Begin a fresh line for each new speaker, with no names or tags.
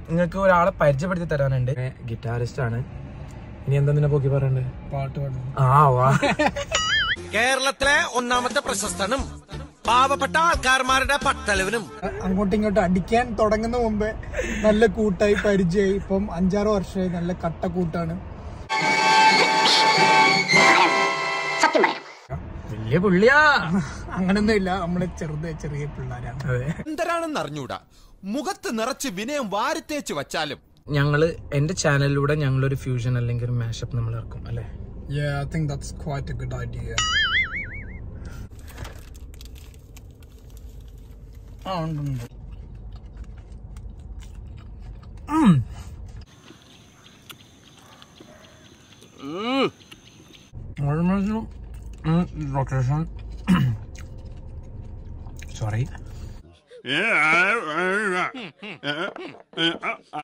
നിങ്ങൾക്ക് ഒരാളെ പരിചയപ്പെടുത്തി തരാനുണ്ട് ഗിറ്റാറിസ്റ്റ് ആണ് ഇനി എന്താ നിന്നെ പോക്കി പറയണ്ടേ
പാട്ട് പാടുന്നു
ആ വാ
കേരളത്തിലെ ഒന്നാമത്തെ പ്രശസ്തനും പാവപ്പെട്ട ആൾക്കാർമാരുടെ പട്ടലവനും
അങ്ങോട്ടും ഇങ്ങോട്ടും അടിക്കാൻ തുടങ്ങുന്ന മുമ്പേ നല്ല കൂട്ടായി പരിചയമായി ഇപ്പം അഞ്ചാറ് വർഷമായി നല്ല കട്ട കൂട്ടാണ്
വലിയ പുള്ളിയാ
അങ്ങനൊന്നും ഇല്ല നമ്മള് ചെറുത് ചെറിയ പിള്ളേരാണ്
അതെ
എന്തരാണെന്ന് അറിഞ്ഞൂടാ മുഖത്ത് നിറച്ച് വിനയം വാരിത്തേച്ച് വച്ചാലും
ഞങ്ങള് എന്റെ ചാനലിലൂടെ ഞങ്ങളൊരു ഫ്യൂഷൻ അല്ലെങ്കിൽ ഒരു മാഷപ്പ് നമ്മൾ ഇറക്കും അല്ലെ
Yeah, I think that's quite a good idea. ആ ഉണ്ട് ഉണ്ട്
റൊട്ടേഷൻ സോറി